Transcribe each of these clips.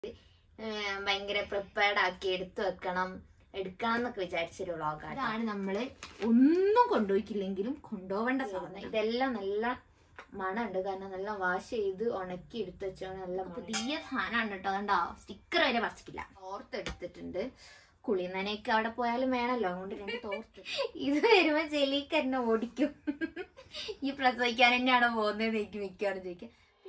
ഏഹ് ഭയങ്കര പ്രിപ്പയർഡ് ആക്കി എടുത്തു വെക്കണം എടുക്കണം എന്നൊക്കെ വിചാരിച്ചൊരു വ്ളോഗാണ് ഇതാണ് നമ്മള് ഒന്നും കൊണ്ടുപോയിക്കില്ലെങ്കിലും കൊണ്ടുപോകേണ്ട സാധനം ഇതെല്ലാം നല്ല മണമുണ്ട് കാരണം നല്ല വാഷ് ചെയ്ത് ഉണക്കി എടുത്ത് വെച്ചാണ് നല്ല പുതിയ സാധനമാണ് കേട്ടോ അതുകൊണ്ടാ സ്റ്റിക്കർ വരെ പറിച്ചിട്ടില്ല തോർത്ത് എടുത്തിട്ടുണ്ട് കുളി നനയൊക്കെ അവിടെ പോയാലും വേണമല്ലോ അതുകൊണ്ട് രണ്ട് തോർത്ത് ഇത് വരുമ്പോ ചെലിക്ക് എന്നെ ഓടിക്കും ഈ പ്രസവിക്കാൻ തന്നെയാണോ പോകുന്നത് എനിക്ക് മിക്കവാറും ചോദിക്കാം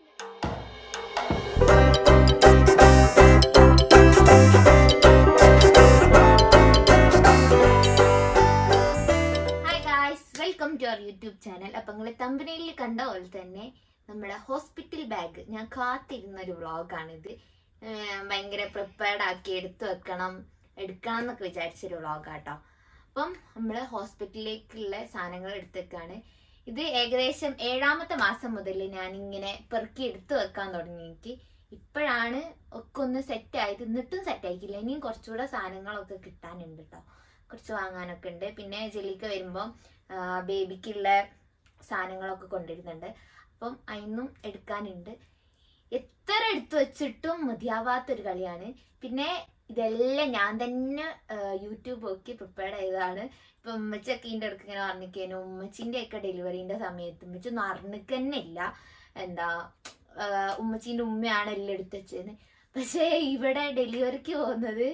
hi guys welcome to our YouTube channel അപ്പൊ നിങ്ങൾ തമ്പനയിൽ കണ്ട പോലെ തന്നെ നമ്മുടെ ഹോസ്പിറ്റൽ ബാഗ് ഞാൻ കാത്തിരുന്ന ഒരു വ്ളോഗാണിത് ഭയങ്കര പ്രിപ്പയർഡ് ആക്കി എടുത്തു വെക്കണം എടുക്കണം എന്നൊക്കെ വിചാരിച്ചൊരു വ്ളോഗാട്ടോ അപ്പം നമ്മൾ ഹോസ്പിറ്റലിലേക്കുള്ള സാധനങ്ങൾ എടുത്തു വെക്കാണ് ഇത് ഏകദേശം ഏഴാമത്തെ മാസം മുതൽ ഞാൻ ഇങ്ങനെ പെറുക്കി എടുത്തു വെക്കാൻ തുടങ്ങി എനിക്ക് ഇപ്പോഴാണ് ഒക്കെ ഒന്ന് സെറ്റ് ആയത് എന്നിട്ടും സെറ്റ് ആയിക്കില്ല ഇനിയും കുറച്ചുകൂടെ സാധനങ്ങളൊക്കെ കിട്ടാനുണ്ട് കേട്ടോ കുറച്ച് വാങ്ങാനൊക്കെ ഉണ്ട് പിന്നെ ജെല്ലിക്ക വരുമ്പോൾ ബേബിക്കുള്ള സാധനങ്ങളൊക്കെ കൊണ്ടുവരുന്നുണ്ട് അപ്പം അതിന്നും എടുക്കാനുണ്ട് എത്ര എടുത്തു വെച്ചിട്ടും മതിയാവാത്തൊരു കളിയാണ് പിന്നെ ഇതെല്ലാം ഞാൻ തന്നെ യൂട്യൂബ് നോക്കി പ്രിപ്പയർഡ് ചെയ്തതാണ് ഇപ്പൊ ഉമ്മച്ചൊക്കെ ഇതിൻ്റെ അടുക്ക് ഇങ്ങനെ പറഞ്ഞിരിക്കുന്നു ഉമ്മച്ചിൻ്റെ ഒക്കെ ഡെലിവറീൻ്റെ സമയത്ത് ഉമ്മച്ചി ഒന്നും അറിഞ്ഞിക്ക് തന്നെ ഇല്ല എന്താ ആഹ് ഉമ്മച്ചീൻ്റെ ഉമ്മയാണ് എല്ലാം എടുത്ത് വെച്ചത് പക്ഷേ ഇവിടെ ഡെലിവറിക്ക് പോകുന്നത്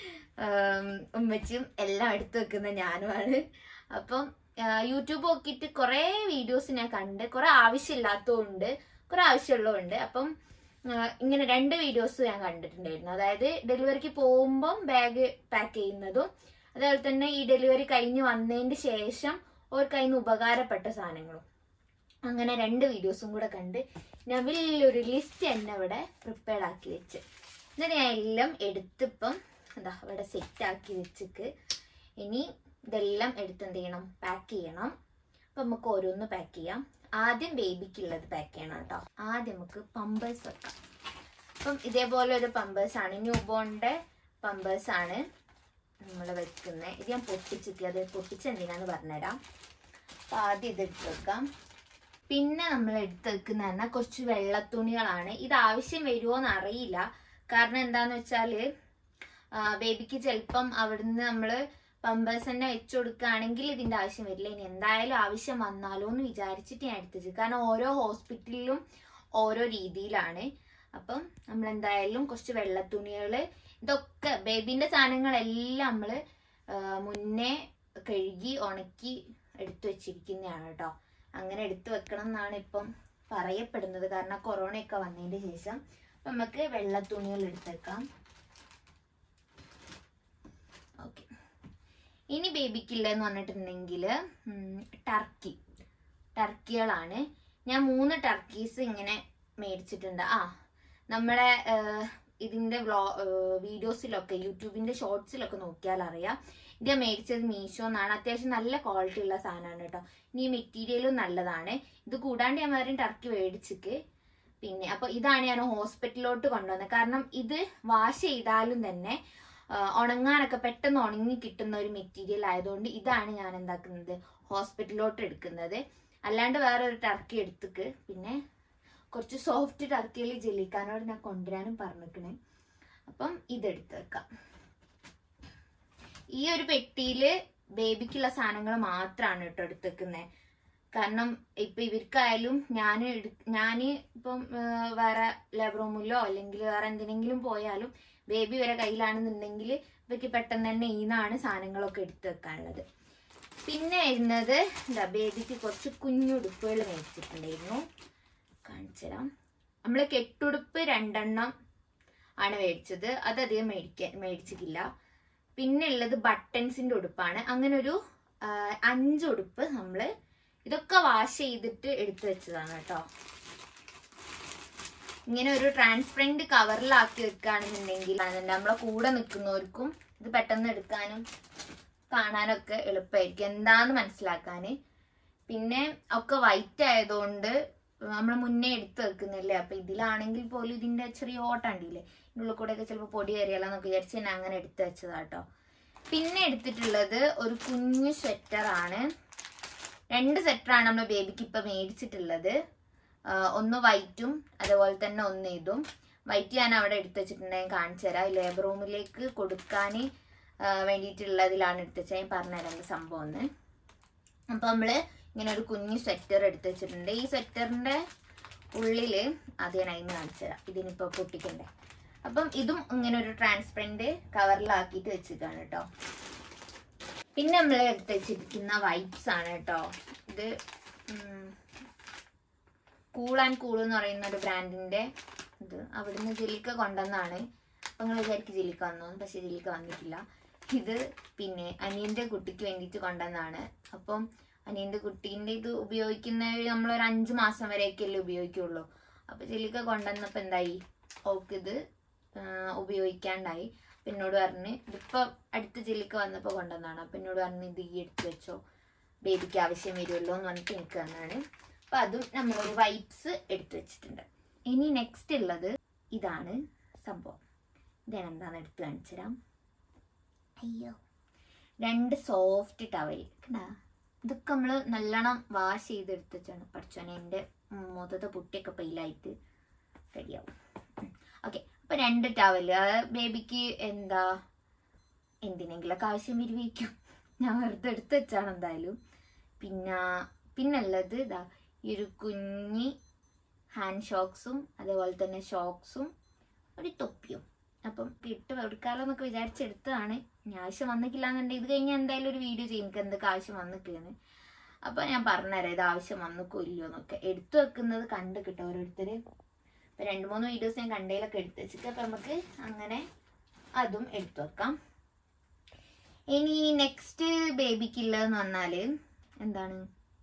ആം, ഉമ്മച്ചിയും എല്ലാം എടുത്തു വെക്കുന്ന ഞാനുമാണ് അപ്പം ആ, യൂട്യൂബ് നോക്കിയിട്ട് കുറേ വീഡിയോസ് ഞാൻ കണ്ട് കുറേ ആവശ്യമില്ലാത്തതുണ്ട് കുറേ ആവശ്യമുള്ളതുണ്ട് അപ്പം ആ, ഇങ്ങനെ രണ്ട് വീഡിയോസ് ഞാൻ കണ്ടിട്ടുണ്ടായിരുന്നു അതായത് ഡെലിവറിക്ക് പോകുമ്പം ബാഗ് പാക്ക് ചെയ്യുന്നതും അതുപോലെ തന്നെ ഈ ഡെലിവറി കഴിഞ്ഞ് വന്നതിന് ശേഷം അവർക്ക് അതിന് ഉപകാരപ്പെട്ട സാധനങ്ങളും അങ്ങനെ രണ്ട് വീഡിയോസും കൂടെ കണ്ട് ഞാൻ വലിയൊരു ലിസ്റ്റ് തന്നെ ഇവിടെ പ്രിപ്പയർഡ് ആക്കി വെച്ച് എന്നിട്ട് ഞാൻ എല്ലാം എടുത്തിപ്പം എന്താ ഇവിടെ സെറ്റ് ആക്കി വെച്ചിക്ക് ഇനി ഇതെല്ലാം എടുത്ത് എന്ത് ചെയ്യണം പാക്ക് ചെയ്യണം അപ്പം നമുക്ക് ഓരോന്ന് പാക്ക് ചെയ്യാം ആദ്യം ബേബിക്കുള്ളത് പാക്ക് ചെയ്യണം കേട്ടോ ആദ്യം നമുക്ക് പമ്പേഴ്സ് വെക്കാം അപ്പം ഇതേപോലെ ഒരു പമ്പേഴ്സ് ആണ് ന്യൂ ബോണിന്റെ പമ്പേഴ്സ് ആണ് നമ്മൾ വെക്കുന്നത് ഇത് ഞാൻ പൊട്ടിച്ചിട്ട് അത് പൊട്ടിച്ച് എന്തിനാന്ന് പറഞ്ഞുതരാം അപ്പം ആദ്യം ഇത് എടുത്ത് വെക്കാം പിന്നെ നമ്മൾ എടുത്ത് വെക്കുന്ന പറഞ്ഞാൽ കുറച്ച് വെള്ളത്തുണികളാണ് ഇത് ആവശ്യം വരുമോ എന്ന് അറിയില്ല കാരണം എന്താന്ന് വെച്ചാല് ബേബിക്ക് ചിലപ്പം അവിടുന്ന് നമ്മൾ പമ്പേഴ്സ് തന്നെ വെച്ചു കൊടുക്കുകയാണെങ്കിൽ ഇതിന്റെ ആവശ്യം വരില്ല ഇനി എന്തായാലും ആവശ്യം വന്നാലോ എന്ന് വിചാരിച്ചിട്ട് ഞാൻ എടുത്തത് കാരണം ഓരോ ഹോസ്പിറ്റലിലും ഓരോ രീതിയിലാണ് അപ്പം നമ്മൾ എന്തായാലും കുറച്ച് വെള്ളത്തുണികള് ഇതൊക്കെ ബേബിന്റെ സാധനങ്ങളെല്ലാം നമ്മൾ മുന്നേ കഴുകി ഉണക്കി എടുത്തു വെച്ചിരിക്കുന്നതാണ് കേട്ടോ അങ്ങനെ എടുത്തു വെക്കണം എന്നാണ് ഇപ്പം പറയപ്പെടുന്നത് കാരണം കൊറോണയൊക്കെ വന്നതിന് ശേഷം അപ്പം നമുക്ക് വെള്ളത്തുണികൾ എടുത്തേക്കാം ഓക്കെ ഇനി ബേബിക്കുള്ളതെന്ന് പറഞ്ഞിട്ടുണ്ടെങ്കിൽ ടർക്കി ടർക്കികളാണ് ഞാൻ മൂന്ന് ടർക്കീസ് ഇങ്ങനെ മേടിച്ചിട്ടുണ്ട് ആ നമ്മുടെ ഏഹ്, ഇതിന്റെ വ്ളോ വീഡിയോസിലൊക്കെ യൂട്യൂബിന്റെ ഷോർട്സിലൊക്കെ നോക്കിയാൽ അറിയാം ഇത് ഞാൻ മേടിച്ചത് മീഷോ എന്നാണ് അത്യാവശ്യം നല്ല ക്വാളിറ്റി ഉള്ള സാധനമാണ് കേട്ടോ ഇനി മെറ്റീരിയലും നല്ലതാണ് ഇത് കൂടാണ്ട് ഞാൻ വേറെ ടർക്കി മേടിച്ചിക്ക് പിന്നെ അപ്പൊ ഇതാണ് ഞാൻ ഹോസ്പിറ്റലിലോട്ട് കൊണ്ടുവന്നത് കാരണം ഇത് വാഷ് ചെയ്താലും തന്നെ ആ, ഉണങ്ങാനൊക്കെ പെട്ടെന്ന് ഉണങ്ങി കിട്ടുന്ന ഒരു മെറ്റീരിയൽ ആയതുകൊണ്ട് ഇതാണ് ഞാൻ എന്താക്കുന്നത് ഹോസ്പിറ്റലിലോട്ട് എടുക്കുന്നത് അല്ലാണ്ട് വേറെ ഒരു ടർക്കി എടുത്തിക്ക് പിന്നെ കുറച്ച് സോഫ്റ്റ് ടർക്കിയിൽ ജെല്ലിക്കാനോട് ഞാൻ കൊണ്ടുവരാനും പറഞ്ഞിരിക്കണേ അപ്പം ഇതെടുത്ത് വെക്കാം ഈ ഒരു പെട്ടിയില് ബേബിക്കുള്ള സാധനങ്ങൾ മാത്രമാണ് കേട്ടോ എടുത്ത് വെക്കുന്നത് കാരണം ഇപ്പൊ ഇവർക്കായാലും ഞാൻ ഞാൻ ഇപ്പം ആ, വേറെ ലേബർ റൂമിലോ അല്ലെങ്കിൽ വേറെ എന്തിനെങ്കിലും പോയാലും ബേബി വരെ കയ്യിലാണെന്നുണ്ടെങ്കിൽ ഇവയ്ക്ക് പെട്ടെന്ന് തന്നെ ഈന്നാണ് സാധനങ്ങളൊക്കെ എടുത്തു വെക്കാനുള്ളത് പിന്നെ വരുന്നത് എന്താ ബേബിക്ക് കുറച്ച് കുഞ്ഞുടുപ്പുകൾ മേടിച്ചിട്ടുണ്ടായിരുന്നു കാണിച്ചു തരാം നമ്മൾ കെട്ടുടുപ്പ് രണ്ടെണ്ണം ആണ് മേടിച്ചത് അത് അധികം മേടിക്കാൻ മേടിച്ചിട്ടില്ല പിന്നെ ഉള്ളത് ബട്ടൺസിന്റെ ഉടുപ്പാണ് അങ്ങനെ ഒരു ആ, അഞ്ച് ഉടുപ്പ് നമ്മൾ ഇതൊക്കെ വാഷ് ചെയ്തിട്ട് എടുത്തു വെച്ചതാണ് കേട്ടോ ഇങ്ങനെ ഒരു ട്രാൻസ്പെറന്റ് കവറിലാക്കി വെക്കുകയാണെന്നുണ്ടെങ്കിൽ നമ്മളെ കൂടെ നിൽക്കുന്നവർക്കും ഇത് പെട്ടെന്ന് എടുക്കാനും കാണാനൊക്കെ എളുപ്പമായിരിക്കും എന്താന്ന് മനസ്സിലാക്കാന് പിന്നെ ഒക്കെ വൈറ്റ് ആയതുകൊണ്ട് നമ്മൾ മുന്നേ എടുത്ത് വെക്കുന്നില്ലേ അപ്പൊ ഇതിലാണെങ്കിൽ പോലും ഇതിന്റെ ചെറിയ ഓട്ടണ്ടില്ലേ ഇതിനുള്ളിൽ കൂടെ ഒക്കെ ചിലപ്പോൾ പൊടി കയറിയാലോ എന്നൊക്കെ വിചാരിച്ച് ഞാൻ അങ്ങനെ എടുത്ത് വെച്ചതാട്ടോ പിന്നെ എടുത്തിട്ടുള്ളത് ഒരു കുഞ്ഞു സ്വെറ്റർ ആണ് രണ്ട് സ്വെറ്ററാണ് നമ്മൾ ബേബിക്ക് ഇപ്പൊ മേടിച്ചിട്ടുള്ളത് ആ, ഒന്ന് വൈറ്റും അതുപോലെ തന്നെ ഒന്ന് ഇതും വൈറ്റ് ഞാൻ അവിടെ എടുത്തു വെച്ചിട്ടുണ്ട് ഞാൻ കാണിച്ചു തരാം ലേബർ റൂമിലേക്ക് കൊടുക്കാൻ വേണ്ടിയിട്ടുള്ളതിലാണ് എടുത്തു വെച്ചാൽ ഞാൻ പറഞ്ഞുതരാം എന്ത് സംഭവം ഒന്ന് അപ്പൊ നമ്മള് ഇങ്ങനെ ഒരു കുഞ്ഞു സ്വെറ്റർ എടുത്തു വെച്ചിട്ടുണ്ട് ഈ സ്വെറ്ററിന്റെ ഉള്ളില് അത് ഞാൻ അതിന് കാണിച്ചു തരാം ഇതിനിപ്പോ പൊട്ടിക്കണ്ടേ അപ്പം ഇതും ഇങ്ങനെ ഒരു ട്രാൻസ്പെറന്റ് കവറിലാക്കിയിട്ട് വെച്ചിട്ടാണ് കേട്ടോ പിന്നെ നമ്മൾ എടുത്ത് വെച്ചിരിക്കുന്ന വൈപ്സ് ആണ് കേട്ടോ ഇത് കൂൾ ആൻഡ് കൂൾ എന്ന് പറയുന്ന ഒരു ബ്രാൻഡിന്റെ ഇത് അവിടുന്ന് ജിലിക്ക കൊണ്ടുവന്നാണ് അപ്പൊ നിങ്ങൾ വിചാരിക്കും ജിലിക്ക വന്നു പക്ഷെ ജിലിക്ക വന്നിട്ടില്ല ഇത് പിന്നെ അനിയന്റെ കുട്ടിക്ക് വേണ്ടിയിട്ട് കൊണ്ടുവന്നാണ് അപ്പം അനിയന്റെ കുട്ടീന്റെ ഇത് ഉപയോഗിക്കുന്ന നമ്മൾ ഒരു അഞ്ചു മാസം വരെയൊക്കെയല്ലേ ഉപയോഗിക്കുള്ളൂ അപ്പൊ ജിലിക്ക കൊണ്ടുവന്നപ്പോ എന്തായി ഓക്ക് ഇത് ആ, ഉപയോഗിക്കാണ്ടായി അപ്പൊ എന്നോട് പറഞ്ഞ് ഇതിപ്പോ അടുത്ത ജില്ലിക്ക വന്നപ്പോ കൊണ്ടുവന്നാണ് അപ്പൊ എന്നോട് പറഞ്ഞ് ഇത് ഈ എടുത്ത് വെച്ചോ ബേബിക്ക് ആവശ്യം വരുമല്ലോ എന്ന് പറഞ്ഞിട്ട് എനിക്ക് തന്നാണ് അപ്പൊ അതും നമ്മളൊരു വൈപ്സ് എടുത്തു വെച്ചിട്ടുണ്ട് ഇനി നെക്സ്റ്റ് ഉള്ളത് ഇതാണ് സംഭവം ഇതാണ് എന്താന്ന് എടുത്ത് കാണിച്ചു തരാം അയ്യോ രണ്ട് സോഫ്റ്റ് ടവൽ കണ്ടാ ഇതൊക്കെ നമ്മൾ നല്ലോണം വാഷ് ചെയ്ത് എടുത്ത് വെച്ചാണ് പഠിച്ചോനെ എൻ്റെ മൊത്തത്തെ പുട്ടിയൊക്കെ പെയിലായിട്ട് റെഡിയാവും ഓക്കെ അപ്പൊ രണ്ട് ടവല് അത് ബേബിക്ക് എന്താ എന്തിനെങ്കിലൊക്കെ ആവശ്യം വരുവിക്കും ഞാൻ വെറുതെ എടുത്ത് വെച്ചാണ് എന്തായാലും പിന്നെ പിന്നുള്ളത് ഇതാ ഈ ഒരു കുഞ്ഞി ഹാൻഡ് ഷോക്സും അതേപോലെ തന്നെ ഷോക്സും ഒരു തൊപ്പിയും അപ്പം ഇട്ട് എടുക്കാലോ എന്നൊക്കെ വിചാരിച്ചെടുത്തതാണ് ഇനി ആവശ്യം വന്നിട്ടില്ല എന്നുണ്ടെങ്കിൽ ഇത് കഴിഞ്ഞാൽ എന്തായാലും ഒരു വീഡിയോ ചെയ്യും എനിക്ക് എന്തൊക്കെ ആവശ്യം വന്നിക്കുകയാണ് അപ്പൊ ഞാൻ പറഞ്ഞുതരാം ഇത് ആവശ്യം വന്നിക്കോ ഇല്ലയോ എന്നൊക്കെ എടുത്തു വെക്കുന്നത് കണ്ട് കിട്ടും ഓരോരുത്തര് ഇപ്പൊ രണ്ട് മൂന്ന് വീഡിയോസ് ഞാൻ കണ്ടതിലൊക്കെ എടുത്ത് വെച്ചിട്ട് അപ്പൊ നമുക്ക് അങ്ങനെ അതും എടുത്തു വെക്കാം ഇനി നെക്സ്റ്റ് ബേബിക്കുള്ളതെന്ന് പറഞ്ഞാല് എന്താണ്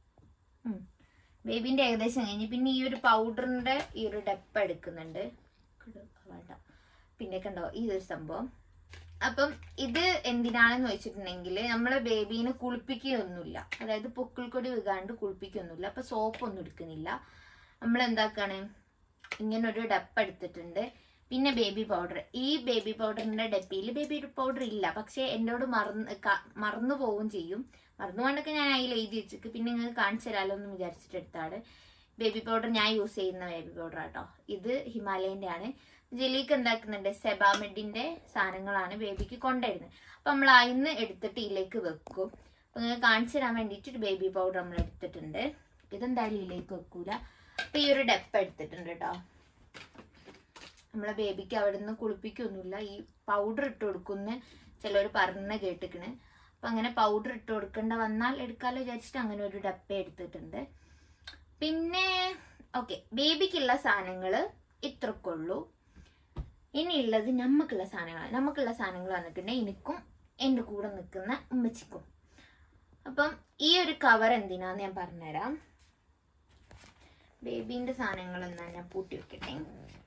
ബേബിന്റെ ഏകദേശം കഴിഞ്ഞ് പിന്നെ ഈ ഒരു പൗഡറിന്റെ ഈ ഒരു ഡെപ്പ എടുക്കുന്നുണ്ട് കിടു, വേണ്ട പിന്നെ കണ്ടോ ഈ ഒരു സംഭവം അപ്പം ഇത് എന്തിനാണെന്ന് വെച്ചിട്ടുണ്ടെങ്കിൽ നമ്മളെ ബേബീനെ കുളിപ്പിക്കുകയൊന്നുമില്ല അതായത് പൊക്കിൾക്കൊടി വീകാണ്ട് കുളിപ്പിക്കുകയൊന്നുമില്ല അപ്പൊ സോപ്പ് ഒന്നും എടുക്കുന്നില്ല നമ്മൾ എന്താക്കാണ് ഇങ്ങനെ ഒരു ഡപ്പ എടുത്തിട്ടുണ്ട് പിന്നെ ബേബി പൗഡർ ഈ ബേബി പൗഡറിന്റെ ഡപ്പിയിൽ ബേബി പൗഡർ ഇല്ല പക്ഷെ എന്നോട് മറന്ന് ക- മറന്നു പോവുകയും ചെയ്യും മറന്നു കൊണ്ടൊക്കെ ഞാൻ അതിൽ എഴുതി വെച്ചിട്ട് പിന്നെ നിങ്ങൾക്ക് കാണിച്ചു തരാമല്ലോ എന്ന് വിചാരിച്ചിട്ട് എടുത്താണ് ബേബി പൗഡർ ഞാൻ യൂസ് ചെയ്യുന്ന ബേബി പൗഡർ ആട്ടോ ഇത് ഹിമാലയന്റെ ആണ് ജലീക്ക് എന്താക്കുന്നുണ്ട് സെബാമെഡിന്റെ സാധനങ്ങളാണ് ബേബിക്ക് കൊണ്ടുവരുന്നത് അപ്പൊ നമ്മൾ അതിന്ന് എടുത്തിട്ട് ഇതിലേക്ക് വെക്കും അപ്പൊ നിങ്ങൾ കാണിച്ചു തരാൻ വേണ്ടിയിട്ട് ഒരു ബേബി പൗഡർ നമ്മൾ എടുത്തിട്ടുണ്ട് ഇതെന്തായാലും ഇതിലേക്ക് വെക്കൂല അപ്പൊ ഈ ഒരു ഡെപ്പ എടുത്തിട്ടുണ്ട് കേട്ടോ നമ്മളെ ബേബിക്ക് അവിടെ നിന്ന് കുളിപ്പിക്കൊന്നുമില്ല ഈ പൗഡർ ഇട്ട് കൊടുക്കുന്ന ചിലർ പറഞ്ഞ് കേട്ടിക്കണ് അപ്പൊ അങ്ങനെ പൗഡർ ഇട്ട് കൊടുക്കേണ്ട വന്നാൽ എടുക്കാലോ വിചാരിച്ചിട്ട് അങ്ങനെ ഒരു ഡപ്പ എടുത്തിട്ടുണ്ട് പിന്നെ ഓക്കെ ബേബിക്കുള്ള സാധനങ്ങൾ ഇത്രക്കുള്ളൂ ഇനിയുള്ളത് നമുക്കുള്ള സാധനങ്ങൾ നമുക്കുള്ള സാധനങ്ങൾ വന്നിട്ടുണ്ടെങ്കിൽ എനിക്കും എൻ്റെ കൂടെ നിൽക്കുന്ന ഉമ്മച്ചിക്കും അപ്പം ഈ ഒരു കവർ എന്തിനാന്ന് ഞാൻ പറഞ്ഞുതരാം ബേബീൻ്റെ സാധനങ്ങൾ എന്നാ ഞാൻ പൂട്ടി വെക്കട്ടെ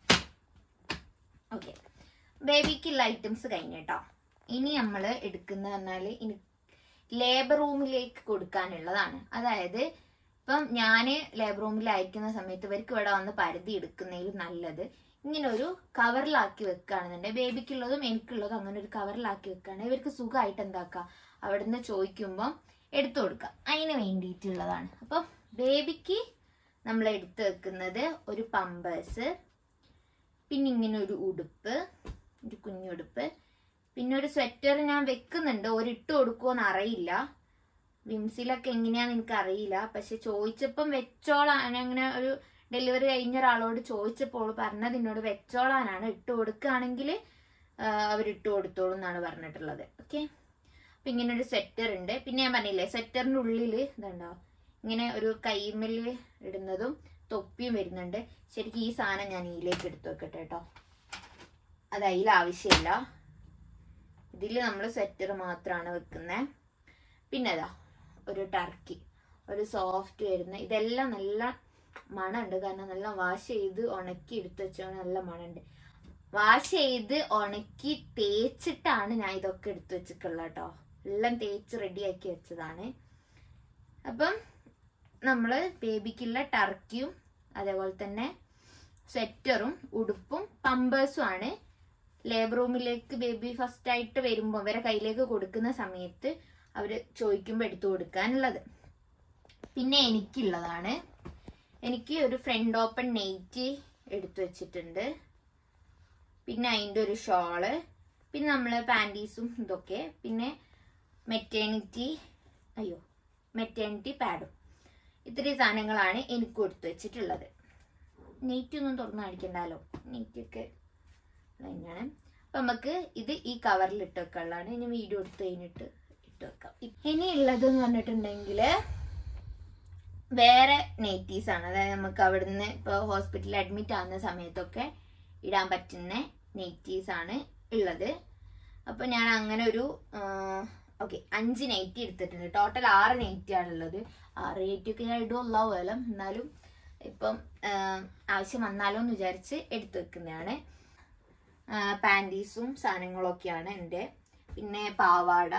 ഓക്കെ ബേബിക്കുള്ള ഐറ്റംസ് കഴിഞ്ഞിട്ടോ ഇനി നമ്മൾ എടുക്കുന്ന പറഞ്ഞാൽ ഇനി ലേബർ റൂമിലേക്ക് കൊടുക്കാനുള്ളതാണ് അതായത് ഇപ്പം ഞാൻ ലേബർ റൂമിൽ അയക്കുന്ന സമയത്ത് ഇവർക്ക് ഇവിടെ വന്ന് പരുതി എടുക്കുന്നതിൽ നല്ലത് ഇങ്ങനെ ഒരു കവറിലാക്കി വെക്കുകയാണെന്നുണ്ടെങ്കിൽ ബേബിക്കുള്ളതും എനിക്കുള്ളതും അങ്ങനെ ഒരു കവറിലാക്കി വെക്കുകയാണെങ്കിൽ ഇവർക്ക് സുഖമായിട്ട് എന്താക്കാം അവിടുന്ന് ചോദിക്കുമ്പം എടുത്തു കൊടുക്കാം അതിന് വേണ്ടിയിട്ടുള്ളതാണ് അപ്പം ബേബിക്ക് നമ്മൾ എടുത്തു വെക്കുന്നത് ഒരു പമ്പേഴ്സ് പിന്നെ ഇങ്ങനെ ഒരു ഉടുപ്പ് ഒരു കുഞ്ഞുടുപ്പ് പിന്നെ ഒരു സ്വെറ്റർ ഞാൻ വെക്കുന്നുണ്ട് ഒരു ഇട്ട് കൊടുക്കുമോന്ന് അറിയില്ല വിംസിലൊക്കെ എങ്ങനെയാന്ന് എനിക്ക് അറിയില്ല പക്ഷെ ചോദിച്ചപ്പം വെച്ചോളാൻ അങ്ങനെ ഒരു ഡെലിവറി കഴിഞ്ഞ ഒരാളോട് ചോദിച്ചപ്പോൾ പറഞ്ഞത് എന്നോട് വെച്ചോളാനാണ് ഇട്ട് കൊടുക്കുകയാണെങ്കിൽ അവർ ഇട്ട് കൊടുത്തോളൂ എന്നാണ് പറഞ്ഞിട്ടുള്ളത് ഓക്കെ അപ്പൊ ഇങ്ങനെ ഒരു സ്വെറ്റർ ഉണ്ട് പിന്നെ ഞാൻ പറഞ്ഞില്ലേ സ്വെറ്ററിന്റെ ഉള്ളിൽ ഇതുണ്ടോ ഇങ്ങനെ ഒരു കൈമല് ഇടുന്നതും തൊപ്പിയും വരുന്നുണ്ട് ശരിക്കും ഈ സാധനം ഞാൻ ഇതിലേക്ക് എടുത്തു വെക്കട്ടെ കേട്ടോ അത് അതിൽ ആവശ്യമില്ല ഇതിൽ നമ്മൾ സ്വെറ്റർ മാത്രമാണ് വെക്കുന്നത് പിന്നെ അതാ ഒരു ടർക്കി ഒരു സോഫ്റ്റ് വരുന്ന ഇതെല്ലാം നല്ല മണമുണ്ട് കാരണം നല്ല വാഷ് ചെയ്ത് ഉണക്കി എടുത്ത് വെച്ചാൽ നല്ല മണമുണ്ട് വാഷ് ചെയ്ത് ഉണക്കി തേച്ചിട്ടാണ് ഞാൻ ഇതൊക്കെ എടുത്തു വെച്ചിട്ടുള്ളത് കേട്ടോ എല്ലാം തേച്ച് റെഡിയാക്കി വെച്ചതാണ് അപ്പം നമ്മൾ ബേബിക്കുള്ള ടർക്കിയും അതേപോലെ തന്നെ സ്വെറ്ററും ഉടുപ്പും പമ്പേഴ്സും ആണ് ലേബർ റൂമിലേക്ക് ബേബി ഫസ്റ്റ് ആയിട്ട് വരുമ്പോൾ അവരെ കയ്യിലേക്ക് കൊടുക്കുന്ന സമയത്ത് അവർ ചോദിക്കുമ്പോൾ എടുത്തു കൊടുക്കാനുള്ളത് പിന്നെ എനിക്കുള്ളതാണ് എനിക്ക് ഒരു ഫ്രണ്ട് ഓപ്പൺ നെയ്റ്റ് എടുത്തു വെച്ചിട്ടുണ്ട് പിന്നെ അതിൻ്റെ ഒരു ഷോള് പിന്നെ നമ്മൾ പാൻറ്റീസും ഇതൊക്കെ പിന്നെ മെറ്റേണിറ്റി അയ്യോ മെറ്റേണിറ്റി പാഡും ഇത്രയും സാധനങ്ങളാണ് എനിക്ക് കൊടുത്തു വെച്ചിട്ടുള്ളത് നെറ്റ് ഒന്നും തുറന്നു കാണിക്കണ്ടല്ലോ നെറ്റൊക്കെ തന്നെയാണ് അപ്പം നമുക്ക് ഇത് ഈ കവറിൽ ഇട്ട് വെക്കാനുള്ളതാണ് ഇനി വീഡിയോ എടുത്ത് കഴിഞ്ഞിട്ട് ഇട്ട് വെക്കാം ഇനി ഉള്ളത് എന്ന് പറഞ്ഞിട്ടുണ്ടെങ്കിൽ വേറെ നെയ്റ്റീസ് ആണ് അതായത് നമുക്ക് അവിടുന്ന് ഇപ്പോൾ ഹോസ്പിറ്റലിൽ അഡ്മിറ്റ് ആവുന്ന സമയത്തൊക്കെ ഇടാൻ പറ്റുന്ന നെയ്റ്റീസ് ആണ് ഉള്ളത് അപ്പോൾ ഞാൻ അങ്ങനെ ഒരു ഓക്കെ അഞ്ച് നൈറ്റി എടുത്തിട്ടുണ്ട് ടോട്ടൽ ആറ് നൈറ്റി ആണുള്ളത് ആറ് നൈറ്റി ഒക്കെ ഞാൻ ഇടുമല്ലോ പോലെ എന്നാലും ഇപ്പം ആ, ആവശ്യം വന്നാലോ എന്ന് വിചാരിച്ച് എടുത്തു വെക്കുന്നതാണ് പാൻറ്റീസും സാധനങ്ങളൊക്കെയാണ് എൻ്റെ പിന്നെ പാവാട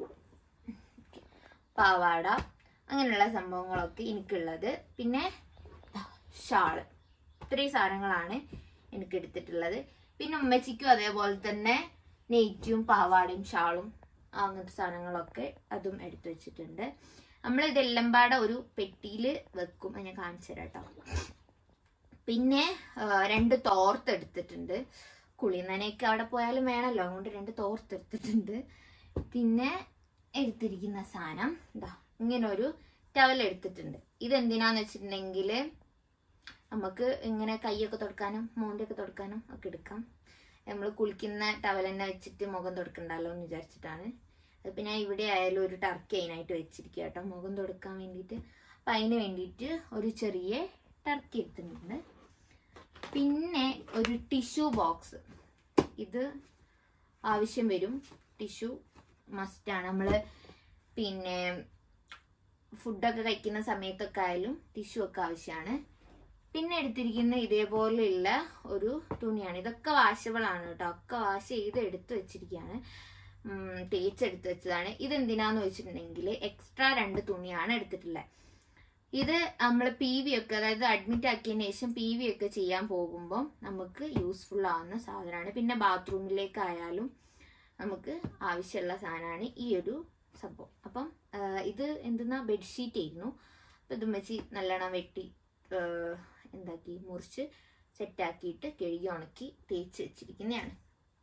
പാവാട അങ്ങനെയുള്ള സംഭവങ്ങളൊക്കെ എനിക്കുള്ളത് പിന്നെ ഷാള് ഇത്രയും സാധനങ്ങളാണ് എനിക്ക് എടുത്തിട്ടുള്ളത് പിന്നെ ഉമ്മച്ചിക്കും അതേപോലെ തന്നെ നെയ്റ്റും പാവാടയും ഷാളും അങ്ങനത്തെ സാധനങ്ങളൊക്കെ അതും എടുത്തു വെച്ചിട്ടുണ്ട് നമ്മൾ ഇതെല്ലാം പാടെ ഒരു പെട്ടിയിൽ വെക്കും അത് ഞാൻ കാണിച്ചു തരാം കേട്ടോ പിന്നെ ആ, രണ്ട് തോർത്ത് എടുത്തിട്ടുണ്ട് കുളിനനയൊക്കെ അവിടെ പോയാലും വേണമല്ലോ അതുകൊണ്ട് രണ്ട് തോർത്ത് എടുത്തിട്ടുണ്ട് പിന്നെ എടുത്തിരിക്കുന്ന സാധനം ഇതാ ഇങ്ങനെ ഒരു ടവൽ എടുത്തിട്ടുണ്ട് ഇതെന്തിനാന്ന് വെച്ചിട്ടുണ്ടെങ്കിൽ നമുക്ക് ഇങ്ങനെ കൈയൊക്കെ തുടക്കാനും മോന്റെയൊക്കെ തുടക്കാനും ഒക്കെ എടുക്കാം നമ്മൾ കുളിക്കുന്ന ടവൽ തന്നെ വെച്ചിട്ട് മുഖം തുടക്കണ്ടല്ലോ എന്ന് വിചാരിച്ചിട്ടാണ് അതിപ്പോൾ ഞാൻ ഇവിടെ ആയാലും ഒരു ടർക്കി അതിനായിട്ട് വെച്ചിരിക്കുക കേട്ടോ മുഖം തുടക്കാൻ വേണ്ടിയിട്ട് അപ്പം അതിന് വേണ്ടിയിട്ട് ഒരു ചെറിയ ടർക്കി എടുത്തിട്ടുണ്ട് പിന്നെ ഒരു ടിഷ്യൂ ബോക്സ് ഇത് ആവശ്യം വരും ടിഷ്യൂ മസ്റ്റാണ് നമ്മൾ പിന്നെ ഫുഡൊക്കെ കഴിക്കുന്ന സമയത്തൊക്കെ ആയാലും ടിഷ്യൂ ഒക്കെ ആവശ്യമാണ് പിന്നെ എടുത്തിരിക്കുന്ന ഇതേപോലെയുള്ള ഒരു തുണിയാണ് ഇതൊക്കെ വാഷബിൾ ആണ് കേട്ടോ ഒക്കെ വാഷ് ചെയ്ത് എടുത്ത് വെച്ചിരിക്കുകയാണ് ഉം, തേച്ചെടുത്ത് വെച്ചതാണ് ഇതെന്തിനാന്ന് വെച്ചിട്ടുണ്ടെങ്കിൽ എക്സ്ട്രാ രണ്ട് തുണിയാണ് എടുത്തിട്ടുള്ളത് ഇത് നമ്മൾ പി വി ഒക്കെ അതായത് അഡ്മിറ്റ് ആക്കിയതിന് ശേഷം പി വി ഒക്കെ ചെയ്യാൻ പോകുമ്പോൾ നമുക്ക് യൂസ്ഫുൾ ആവുന്ന സാധനമാണ് പിന്നെ ബാത്റൂമിലേക്കായാലും നമുക്ക് ആവശ്യമുള്ള സാധനമാണ് ഈ ഒരു സംഭവം അപ്പം ആ, ഇത് എന്തെന്നാ ബെഡ്ഷീറ്റ് ആയിരുന്നു അപ്പം ഇത് വെച്ച് നല്ലോണം വെട്ടി ആ, എന്താക്കി മുറിച്ച് സെറ്റാക്കിയിട്ട് കഴുകി ഉണക്കി തേച്ച് വെച്ചിരിക്കുന്നതാണ്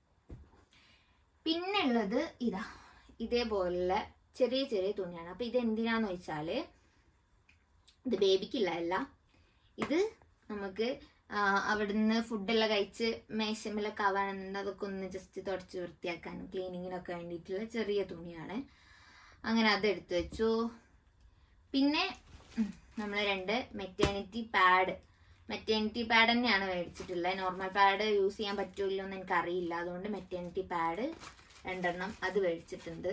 പിന്നെ ഉള്ളത് ഇതാ ഇതേപോലുള്ള ചെറിയ ചെറിയ തുണിയാണ് അപ്പം ഇത് എന്തിനാന്ന് വെച്ചാൽ ഇത് ബേബിക്കുള്ളതല്ല ഇത് നമുക്ക് ആ, അവിടുന്ന് ഫുഡെല്ലാം കഴിച്ച് മേശമ്മലൊക്കെ ആവാനുണ്ട് അതൊക്കെ ഒന്ന് ജസ്റ്റ് തുടച്ച് വൃത്തിയാക്കാനും ക്ലീനിങ്ങിനൊക്കെ വേണ്ടിയിട്ടുള്ള ചെറിയ തുണിയാണ് അങ്ങനെ അത് എടുത്തു വെച്ചു പിന്നെ നമ്മൾ രണ്ട് മെറ്റേണിറ്റി പാഡ് മെറ്റേണിറ്റി പാഡ് തന്നെയാണ് മേടിച്ചിട്ടുള്ളത് നോർമൽ പാഡ് യൂസ് ചെയ്യാൻ പറ്റുമല്ലോ എന്ന് എനിക്കറിയില്ല അതുകൊണ്ട് മെറ്റേണിറ്റി പാഡ് രണ്ടെണ്ണം അത് മേടിച്ചിട്ടുണ്ട്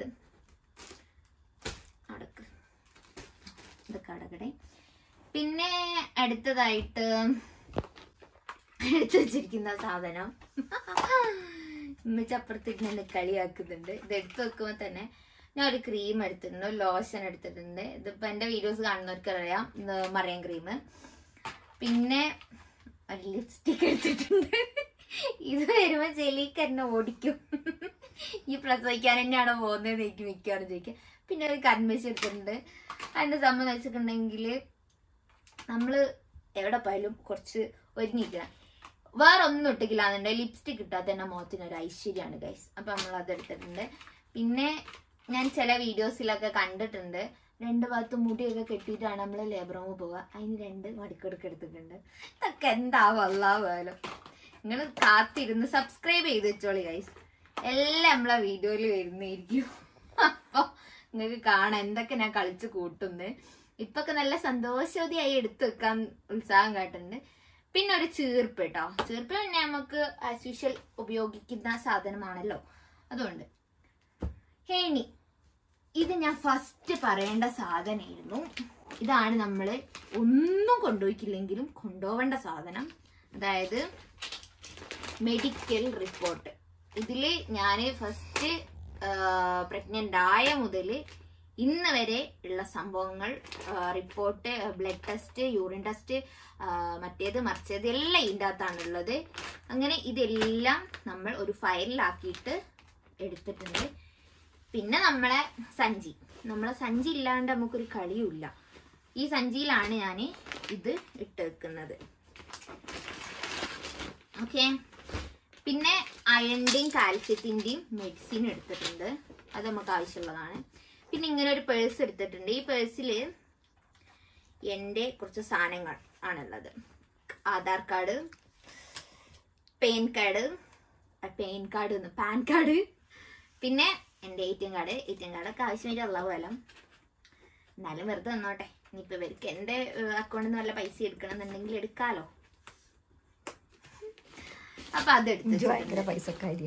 അടക്ക് ഇതൊക്കെ അടക്കട്ടെ പിന്നെ അടുത്തതായിട്ട് എടുത്തു വെച്ചിരിക്കുന്ന സാധനം ഉമ്മച്ചപ്പുറത്തേക്ക് എന്നെ കളിയാക്കുന്നുണ്ട് ഇത് എടുത്തു വെക്കുമ്പോൾ തന്നെ ഞാൻ ഒരു ക്രീം എടുത്തിട്ടുണ്ട് ഒരു ലോഷൻ എടുത്തിട്ടുണ്ട് ഇതിപ്പോൾ എൻ്റെ വീഡിയോസ് കാണുന്നവർക്ക് അറിയാം ഇത് മറിയം ക്രീം പിന്നെ ഒരു ലിപ്സ്റ്റിക് എടുത്തിട്ടുണ്ട് ഇത് വരുമ്പോൾ ചെലിക്ക് എന്നെ ഓടിക്കും ഈ പ്രസവിക്കാൻ തന്നെയാണോ പോകുന്നത് എനിക്ക് മിക്കവാറും ചോദിക്കുക പിന്നെ ഒരു കൺവെൻഷൻ എടുത്തിട്ടുണ്ട് അതിൻ്റെ സംബന്ധം വെച്ചിട്ടുണ്ടെങ്കിൽ നമ്മൾ എവിടെ പോയാലും കുറച്ച് ഒരുങ്ങിക്കണം വേറെ ഒന്നും ഇട്ടിക്കില്ല എന്നുണ്ടെങ്കിൽ ലിപ്സ്റ്റിക് ഇട്ടാൽ തന്നെ മുഖത്തിന് ഒരു ഐശ്വര്യമാണ് ഗൈസ് അപ്പം നമ്മൾ അത് എടുത്തിട്ടുണ്ട് പിന്നെ ഞാൻ ചില വീഡിയോസിലൊക്കെ കണ്ടിട്ടുണ്ട് രണ്ട് ഭാഗത്തും മുടിയൊക്കെ കെട്ടിയിട്ടാണ് നമ്മൾ ലേബർ റൂമിൽ പോവുക അതിന് രണ്ട് മടിക്കെടുക്ക് എടുത്തിട്ടുണ്ട് ഇതൊക്കെ എന്താവും അല്ലാവുമല്ലോ നിങ്ങൾ കാത്തിരുന്ന് സബ്സ്ക്രൈബ് ചെയ്ത് വെച്ചോളി ഗൈസ് എല്ലാം നമ്മളെ വീഡിയോയിൽ വരുന്നതായിരിക്കും അപ്പോൾ നിങ്ങൾക്ക് കാണാം എന്തൊക്കെ ഞാൻ കളിച്ച് കൂട്ടുന്നത് ഇപ്പൊക്കെ നല്ല സന്തോഷവതിയായി എടുത്തു വെക്കാൻ ഉത്സാഹം കാട്ടുന്നുണ്ട് പിന്നെ ഒരു ചീർപ്പ് കേട്ടോ ചീർപ്പ് പിന്നെ നമുക്ക് ആസ് യൂഷ്വൽ ഉപയോഗിക്കുന്ന സാധനമാണല്ലോ അതുകൊണ്ട് ഹേനി ഇത് ഞാൻ ഫസ്റ്റ് പറയേണ്ട സാധനമായിരുന്നു ഇതാണ് നമ്മൾ ഒന്നും കൊണ്ടുപോയിക്കില്ലെങ്കിലും കൊണ്ടുപോവേണ്ട സാധനം അതായത് മെഡിക്കൽ റിപ്പോർട്ട് ഇതിൽ ഞാൻ ഫസ്റ്റ് പ്രഗ്നൻ്റ് ആയ മുതൽ ഇന്ന് വരെ ഉള്ള സംഭവങ്ങൾ report blood test urine test മറ്റേത് മറിച്ചത് എല്ലാം ഇതിൻ്റെ അകത്താണുള്ളത് അങ്ങനെ ഇതെല്ലാം നമ്മൾ ഒരു ഫയലിലാക്കിയിട്ട് എടുത്തിട്ടുണ്ട് പിന്നെ നമ്മളെ സഞ്ചി നമ്മളെ സഞ്ചി ഇല്ലാണ്ട് നമുക്കൊരു കളിയുമില്ല ഈ സഞ്ചിയിലാണ് ഞാൻ ഇത് ഇട്ട് വെക്കുന്നത് ഓക്കെ പിന്നെ അയണിന്റെയും കാൽസ്യത്തിന്റെയും മെഡിസിൻ എടുത്തിട്ടുണ്ട് അത് നമുക്ക് ആവശ്യമുള്ളതാണ് പിന്നെ ഇങ്ങനെ ഒരു പേഴ്സ് എടുത്തിട്ടുണ്ട് ഈ പേഴ്സിൽ എൻ്റെ കുറച്ച് സാധനങ്ങൾ ആണുള്ളത് Aadhaar card PAN card PAN card എന്ന് പാൻ കാർഡ് പിന്നെ എൻ്റെ A T M card A T M കാർഡൊക്കെ ആവശ്യമായിട്ട് ഉള്ള പോലെ എന്നാലും വെറുതെ തന്നോട്ടെ ഇനിയിപ്പോൾ ഇവർക്ക് എൻ്റെ അക്കൗണ്ടിൽ നിന്ന് വല്ല പൈസ എടുക്കണം എന്നുണ്ടെങ്കിൽ എടുക്കാലോ അപ്പൊ അത് ഇജ്ജ് ഭയങ്കര എടുത്തിട്ടുണ്ട് പൈസക്കാരിയാ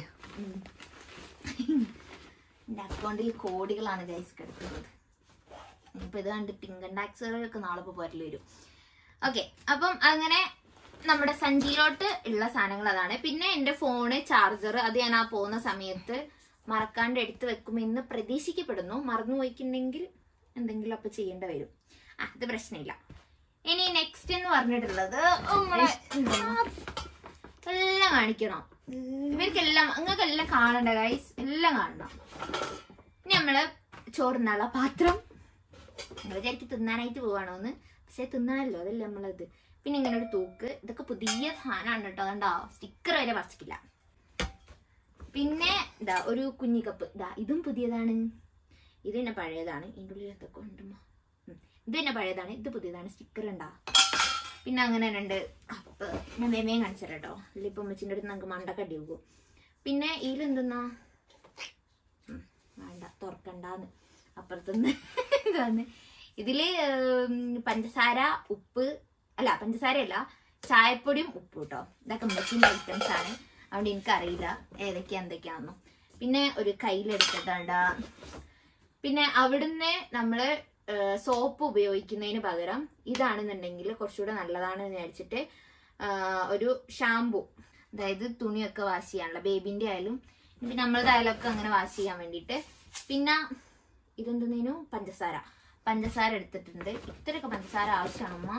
എൻ്റെ അക്കൗണ്ടിൽ കോടികളാണ് ഗൈസ് കിടക്കുന്നത് ഇപ്പൊ ഇത് കണ്ടിട്ട് ഇൻകം ടാക്സുകളൊക്കെ നാളെ ഇപ്പോൾ പോരല് വരും ഓക്കെ അപ്പം അങ്ങനെ നമ്മുടെ സഞ്ചിയിലോട്ട് ഉള്ള സാധനങ്ങൾ അതാണ് പിന്നെ എൻ്റെ ഫോണ് ചാർജർ അത് ഞാൻ ആ പോകുന്ന സമയത്ത് മറക്കാണ്ട് എടുത്ത് വെക്കുമെന്ന് പ്രതീക്ഷിക്കപ്പെടുന്നു മറന്നു പോയിട്ടുണ്ടെങ്കിൽ എന്തെങ്കിലും അപ്പൊ ചെയ്യേണ്ടി വരും ആ അത് പ്രശ്നമില്ല ഇനി നെക്സ്റ്റ് എന്ന് പറഞ്ഞിട്ടുള്ളത് നമ്മളെ എല്ലാം കാണിക്കണം ഇവർക്കെല്ലാം നിങ്ങൾക്കെല്ലാം കാണണ്ട ഗൈസ് എല്ലാം കാണണം ഇനി നമ്മള് ചോറുന്നുള്ള പാത്രം നിങ്ങൾ വിചാരിക്കും തിന്നാനായിട്ട് പോവാണോ എന്ന് പക്ഷെ തിന്നണല്ലോ അതല്ലേ നമ്മളത് പിന്നെ ഇങ്ങനെ ഒരു തൂക്ക് ഇതൊക്കെ പുതിയ സാധനമാണ് കേട്ടോ അതുകൊണ്ടോ സ്റ്റിക്കർ വരെ പറിച്ചിട്ടില്ല പിന്നെ ഇതാ ഒരു കുഞ്ഞി കപ്പ് ഇതാ ഇതും പുതിയതാണ് ഇത് തന്നെ പഴയതാണ് ഇതിൻ്റെ ഉള്ളിൽ എന്തൊക്കെ ഉണ്ടുമ്മ ഉം. ഇത് തന്നെ പഴയതാണ് ഇത് പുതിയതാണ് സ്റ്റിക്കർ ഉണ്ടാ പിന്നെ അങ്ങനെ രണ്ട് കപ്പ് ഞാൻ വേമയും കാണിച്ചു കേട്ടോ ഇല്ലിപ്പം അമ്മച്ചിൻ്റെ അടുത്ത് നമുക്ക് മണ്ടക്കടി പോകും പിന്നെ ഇതിലെന്തെന്നാ ഉം, വേണ്ട തുറക്കണ്ടാന്ന് അപ്പുറത്തുനിന്ന് ഇതാന്ന് ഇതില് ഉം, പഞ്ചസാര ഉപ്പ് അല്ല പഞ്ചസാരയല്ല ചായപ്പൊടിയും ഉപ്പും കേട്ടോ ഇതൊക്കെ അമ്മച്ചിൻ്റെ ഐറ്റംസ് ആണ് അതുകൊണ്ട് എനിക്കറിയില്ല ഏതൊക്കെയാ എന്തൊക്കെയാണെന്നും പിന്നെ ഒരു കയ്യിലെടുത്തിട്ടുണ്ട് പിന്നെ അവിടുന്ന് നമ്മള് സോപ്പ് ഉപയോഗിക്കുന്നതിന് പകരം ഇതാണെന്നുണ്ടെങ്കിൽ കുറച്ചുകൂടെ നല്ലതാണ് എന്ന് വിചാരിച്ചിട്ട് ആ, ഒരു ഷാമ്പു അതായത് തുണിയൊക്കെ വാഷ് ചെയ്യാനുള്ള ബേബിന്റെ ആയാലും പിന്നെ നമ്മളത് ആയാലൊക്കെ അങ്ങനെ വാഷ് ചെയ്യാൻ വേണ്ടിയിട്ട് പിന്നെ ഇതെന്തെന്നേനു പഞ്ചസാര പഞ്ചസാര എടുത്തിട്ടുണ്ട് ഇത്രയൊക്കെ പഞ്ചസാര ആവശ്യമാണ് അമ്മ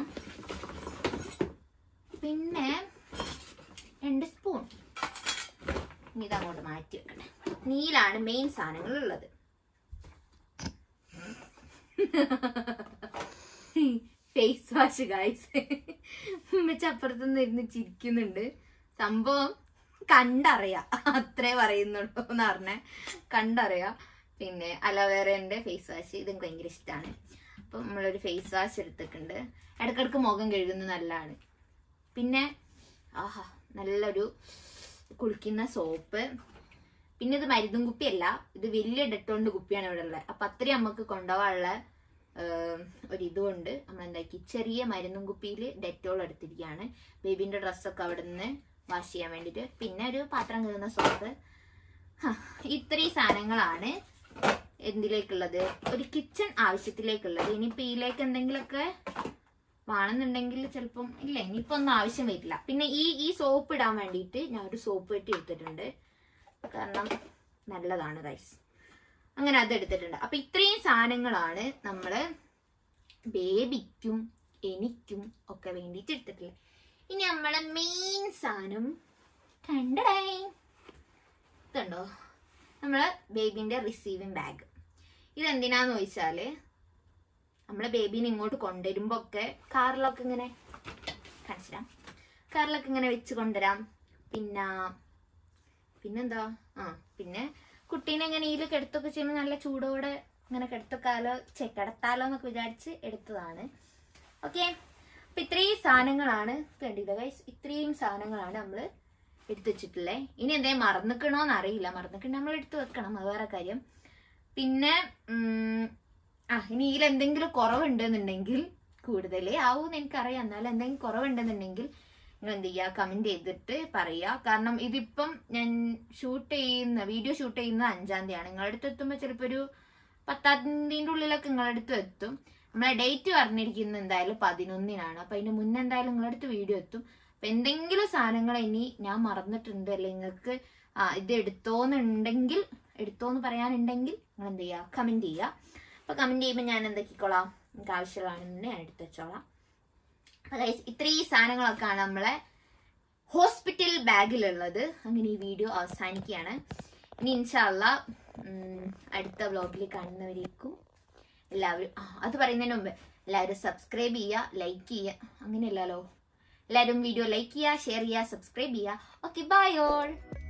പിന്നെ രണ്ട് സ്പൂൺ ഇനി ഇതങ്ങോട്ട് മാറ്റി വെക്കട്ടെ നീലാണ് മെയിൻ സാധനങ്ങൾ ഉള്ളത് ഫേസ് വാഷ് ഗായ്സ് അപ്പുറത്തുനിന്ന് ഇരുന്ന് ചിരിക്കുന്നുണ്ട് സംഭവം കണ്ടറിയാം അത്രേ പറയുന്നുള്ളൂ എന്ന് പറഞ്ഞ കണ്ടറിയാം പിന്നെ അലോവേറേന്റെ ഫേസ് വാഷ് ഇതെനിക്ക് ഭയങ്കര ഇഷ്ടമാണ് അപ്പം നമ്മളൊരു ഫേസ് വാഷ് എടുത്തിട്ടുണ്ട് ഇടക്കിടക്ക് മുഖം കഴുകുന്നത് നല്ലതാണ് പിന്നെ ആഹാ നല്ലൊരു കുളിക്കുന്ന സോപ്പ് പിന്നെ ഇത് മരുന്നും കുപ്പിയല്ല ഇത് വലിയ ഡെറ്റോണ്ട് കുപ്പിയാണ് ഇവിടെ ഉള്ളത് അപ്പൊ അത്രയും നമുക്ക് കൊണ്ടുപോകാനുള്ള ഏം, ഒരു ഇതുകൊണ്ട് നമ്മൾ എന്താക്കി ചെറിയ മരുന്നും കുപ്പിയിൽ ഡെറ്റോൾ എടുത്തിരിക്കുകയാണ് ബേബിന്റെ ഡ്രസ്സൊക്കെ അവിടെ നിന്ന് വാഷ് ചെയ്യാൻ വേണ്ടിയിട്ട് പിന്നെ ഒരു പാത്രം കഴുകുന്ന സോപ്പ് ഹ, ഇത്രയും സാധനങ്ങളാണ് എന്തിലേക്കുള്ളത് ഒരു കിച്ചൺ ആവശ്യത്തിലേക്കുള്ളത് ഇനിയിപ്പോ ഇതിലേക്ക് എന്തെങ്കിലുമൊക്കെ വേണമെന്നുണ്ടെങ്കിൽ ചിലപ്പം ഇല്ല ഇനിയിപ്പോ ഒന്നും ആവശ്യം വരില്ല പിന്നെ ഈ ഈ സോപ്പ് ഇടാൻ വേണ്ടിയിട്ട് ഞാൻ ഒരു സോപ്പ് പെട്ടി എടുത്തിട്ടുണ്ട് കാരണം നല്ലതാണ് ഗൈസ് അങ്ങനെ അത് എടുത്തിട്ടുണ്ട് അപ്പൊ ഇത്രയും സാധനങ്ങളാണ് നമ്മള് ബേബിക്കും എനിക്കും ഒക്കെ വേണ്ടിയിട്ട് എടുത്തിട്ടുള്ളത് ഇനി നമ്മളെ മെയിൻ സാധനം കണ്ടടേ ഇതുണ്ടോ നമ്മളെ ബേബിന്റെ റിസീവിങ് ബാഗ് ഇതെന്തിനാന്ന് ചോദിച്ചാല് നമ്മളെ ബേബീനെ ഇങ്ങോട്ട് കൊണ്ടുവരുമ്പോ ഒക്കെ കാറിലൊക്കെ ഇങ്ങനെ കാണിച്ചിടാം കാറിലൊക്കെ ഇങ്ങനെ വെച്ച് കൊണ്ടുവരാം പിന്നെ പിന്നെന്താ ആ പിന്നെ കുട്ടീനെ ഇങ്ങനെ ഇതിൽ കിടത്തൊക്കെ ചെയ്യുമ്പോൾ നല്ല ചൂടോടെ ഇങ്ങനെ കിടത്തൊക്കാലോ ചെ കിടത്താലോ എന്നൊക്കെ വിചാരിച്ച് എടുത്തതാണ് ഓക്കെ അപ്പൊ ഇത്രയും സാധനങ്ങളാണ് കണ്ടില്ല ഗൈസ് ഇത്രയും സാധനങ്ങളാണ് നമ്മൾ എടുത്തു വെച്ചിട്ടുള്ളത് ഇനി എന്തേലും മറന്നിക്കണോന്ന് അറിയില്ല മറന്നിക്കണ നമ്മൾ എടുത്തു വെക്കണം അത് വേറെ കാര്യം പിന്നെ ഉം, ആ ഇനി ഇതിൽ എന്തെങ്കിലും കുറവുണ്ടെന്നുണ്ടെങ്കിൽ കൂടുതൽ ആവും എനിക്കറിയാം എന്നാലും എന്തെങ്കിലും കുറവുണ്ടെന്നുണ്ടെങ്കിൽ നിങ്ങൾ എന്ത് ചെയ്യുക കമന്റ് ചെയ്തിട്ട് പറയുക കാരണം ഇതിപ്പം ഞാൻ ഷൂട്ട് ചെയ്യുന്ന വീഡിയോ ഷൂട്ട് ചെയ്യുന്ന അഞ്ചാം തീയതിയാണ് നിങ്ങളുടെ അടുത്ത് എത്തുമ്പോൾ ചിലപ്പോൾ ഒരു പത്താം തീയതിൻ്റെ ഉള്ളിലൊക്കെ നിങ്ങളുടെ അടുത്ത് എത്തും നമ്മളെ ഡേറ്റ് പറഞ്ഞിരിക്കുന്നത് എന്തായാലും പതിനൊന്നിനാണ് അപ്പൊ അതിന് മുന്നേ എന്തായാലും നിങ്ങളുടെ അടുത്ത് വീഡിയോ എത്തും അപ്പൊ എന്തെങ്കിലും സാധനങ്ങൾ ഇനി ഞാൻ മറന്നിട്ടുണ്ട് അല്ലെങ്കിൽ നിങ്ങൾക്ക് ആ ഇത് എടുത്തോന്നുണ്ടെങ്കിൽ എടുത്തോന്ന് പറയാനുണ്ടെങ്കിൽ നിങ്ങൾ എന്ത് ചെയ്യുക കമന്റ് ചെയ്യുക അപ്പൊ കമന്റ് ചെയ്യുമ്പോൾ ഞാൻ എന്തൊക്കെക്കോളാം എനിക്ക് ആവശ്യമുള്ളതാണെന്നുണ്ടെങ്കിൽ ഞാൻ എടുത്ത് വെച്ചോളാം അപ്പൊ guys, ഇത്രയും സാധനങ്ങളൊക്കെയാണ് നമ്മളെ ഹോസ്പിറ്റൽ ബാഗിലുള്ളത് അങ്ങനെ ഈ വീഡിയോ അവസാനിക്കുകയാണ് ഇനി ഇൻഷാല്ല അടുത്ത വ്ലോഗിൽ കാണുന്നവരേക്കും എല്ലാവരും ആ, അത് പറയുന്നതിന് മുമ്പ് എല്ലാവരും സബ്സ്ക്രൈബ് ചെയ്യുക ലൈക്ക് ചെയ്യുക അങ്ങനെയല്ലല്ലോ എല്ലാവരും വീഡിയോ ലൈക്ക് ചെയ്യുക ഷെയർ ചെയ്യുക സബ്സ്ക്രൈബ് ചെയ്യുക ഓക്കെ ബൈ ഓൾ